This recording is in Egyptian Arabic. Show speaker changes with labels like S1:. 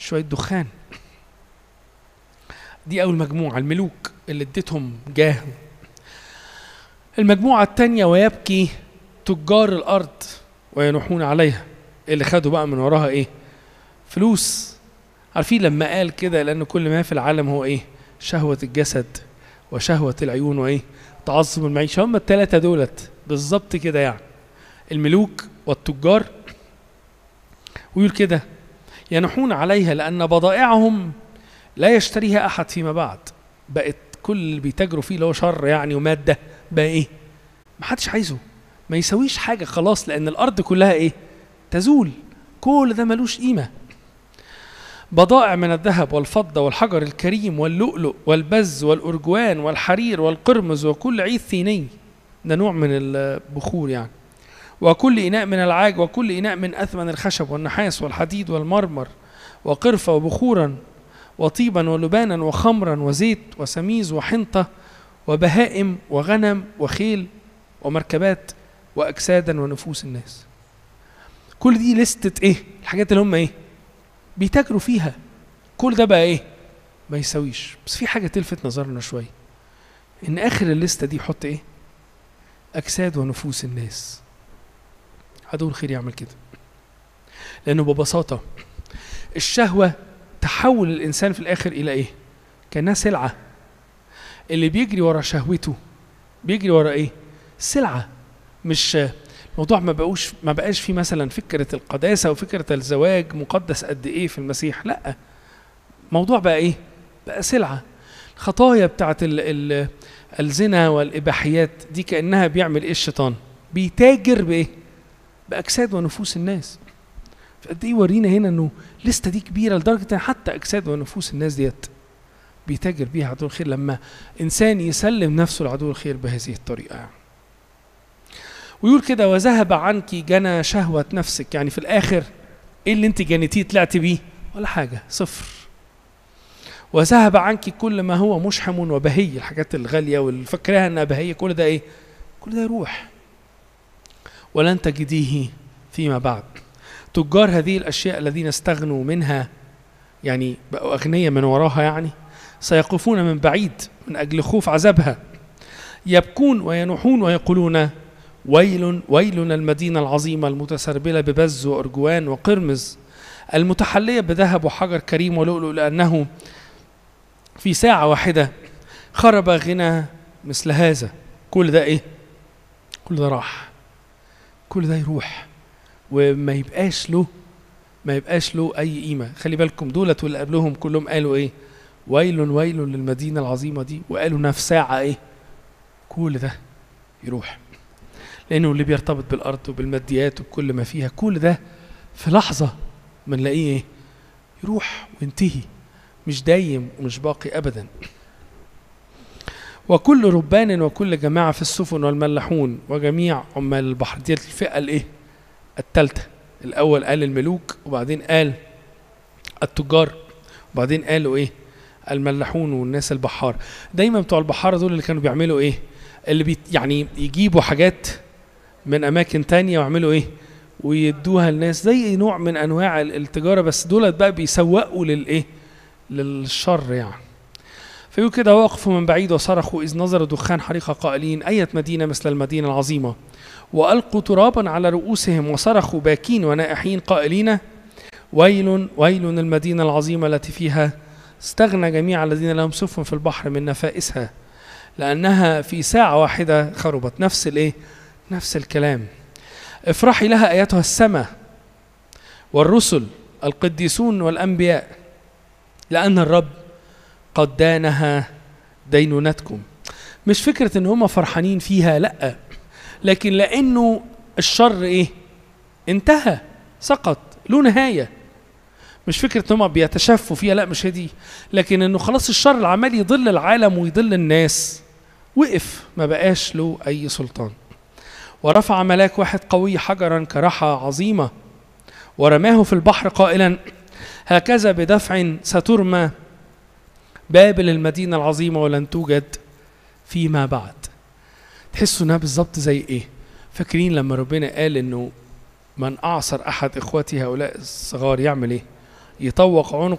S1: شويه دخان دي اول مجموعه الملوك اللي اديتهم جاه المجموعه الثانيه ويبكي تجار الارض وينوحون عليها اللي خدوا بقى من وراها ايه فلوس عارفين لما قال كده لان كل ما في العالم هو ايه شهوه الجسد وشهوه العيون وايه تعظم المعيشه هم الثلاثه دولت بالظبط كده يعني الملوك والتجار ويقول كده ينحون عليها لأن بضائعهم لا يشتريها أحد فيما بعد بقت كل اللي بيتاجروا فيه اللي هو شر يعني ومادة بقى إيه ما حدش عايزه ما يسويش حاجة خلاص لأن الأرض كلها إيه تزول كل ده ملوش قيمة بضائع من الذهب والفضة والحجر الكريم واللؤلؤ والبز والأرجوان والحرير والقرمز وكل عيد ثيني ده نوع من البخور يعني وكل إناء من العاج وكل إناء من أثمن الخشب والنحاس والحديد والمرمر وقرفة وبخورا وطيبا ولبانا وخمرا وزيت وسميز وحنطة وبهائم وغنم وخيل ومركبات وأجسادا ونفوس الناس كل دي لستة إيه الحاجات اللي هم إيه بيتاجروا فيها كل ده بقى إيه ما يساويش بس في حاجة تلفت نظرنا شوية إن آخر الليستة دي يحط إيه أجساد ونفوس الناس عدو الخير يعمل كده لأنه ببساطة الشهوة تحول الإنسان في الآخر إلى إيه؟ كأنها سلعة اللي بيجري ورا شهوته بيجري ورا إيه؟ سلعة مش الموضوع ما بقوش ما بقاش في مثلا فكرة القداسة وفكرة الزواج مقدس قد إيه في المسيح لأ موضوع بقى إيه؟ بقى سلعة الخطايا بتاعت ال ال الزنا والإباحيات دي كأنها بيعمل إيه الشيطان؟ بيتاجر بإيه؟ باجساد ونفوس الناس فقد ايه يورينا هنا انه لسته دي كبيره لدرجه ان حتى اجساد ونفوس الناس ديت بيتاجر بيها عدو الخير لما انسان يسلم نفسه لعدو الخير بهذه الطريقه يعني. ويقول كده وذهب عنك جنى شهوه نفسك يعني في الاخر ايه اللي انت جنيتيه طلعت بيه ولا حاجه صفر وذهب عنك كل ما هو مشحم وبهي الحاجات الغاليه واللي فاكراها انها بهيه كل ده ايه كل ده يروح ولن تجديه فيما بعد تجار هذه الأشياء الذين استغنوا منها يعني بقوا أغنياء من وراها يعني سيقفون من بعيد من أجل خوف عذابها يبكون وينوحون ويقولون ويل ويل المدينة العظيمة المتسربلة ببز وأرجوان وقرمز المتحلية بذهب وحجر كريم ولؤلؤ لأنه في ساعة واحدة خرب غنى مثل هذا كل ده إيه؟ كل ده راح كل ده يروح وما يبقاش له ما يبقاش له اي قيمه خلي بالكم دولت واللي قبلهم كلهم قالوا ايه ويل ويل للمدينه العظيمه دي وقالوا نفس ساعه ايه كل ده يروح لانه اللي بيرتبط بالارض وبالماديات وبكل ما فيها كل ده في لحظه بنلاقيه ايه يروح وينتهي مش دايم ومش باقي ابدا وكل ربان وكل جماعة في السفن والملاحون وجميع عمال البحر دي الفئة الايه التالتة الأول قال الملوك وبعدين قال التجار وبعدين قالوا ايه الملاحون والناس البحار دايما بتوع البحارة دول اللي كانوا بيعملوا ايه اللي بي يعني يجيبوا حاجات من أماكن تانية ويعملوا ايه ويدوها للناس زي نوع من أنواع التجارة بس دولت بقى بيسوقوا للإيه للشر يعني فيقول كده وقفوا من بعيد وصرخوا إذ نظروا دخان حريقة قائلين أية مدينة مثل المدينة العظيمة وألقوا ترابا على رؤوسهم وصرخوا باكين ونائحين قائلين ويل ويل المدينة العظيمة التي فيها استغنى جميع الذين لهم سفن في البحر من نفائسها لأنها في ساعة واحدة خربت نفس الإيه؟ نفس الكلام افرحي لها أيتها السماء والرسل القديسون والأنبياء لأن الرب قد دانها دينونتكم مش فكرة ان هم فرحانين فيها لا لكن لانه الشر ايه انتهى سقط له نهاية مش فكرة ان هم بيتشفوا فيها لا مش هي دي لكن انه خلاص الشر اللي عمال يضل العالم ويضل الناس وقف ما بقاش له اي سلطان ورفع ملاك واحد قوي حجرا كرحى عظيمة ورماه في البحر قائلا هكذا بدفع سترمى بابل المدينة العظيمة ولن توجد فيما بعد تحسوا انها بالظبط زي ايه فاكرين لما ربنا قال انه من اعصر احد اخوتي هؤلاء الصغار يعمل ايه يطوق عنق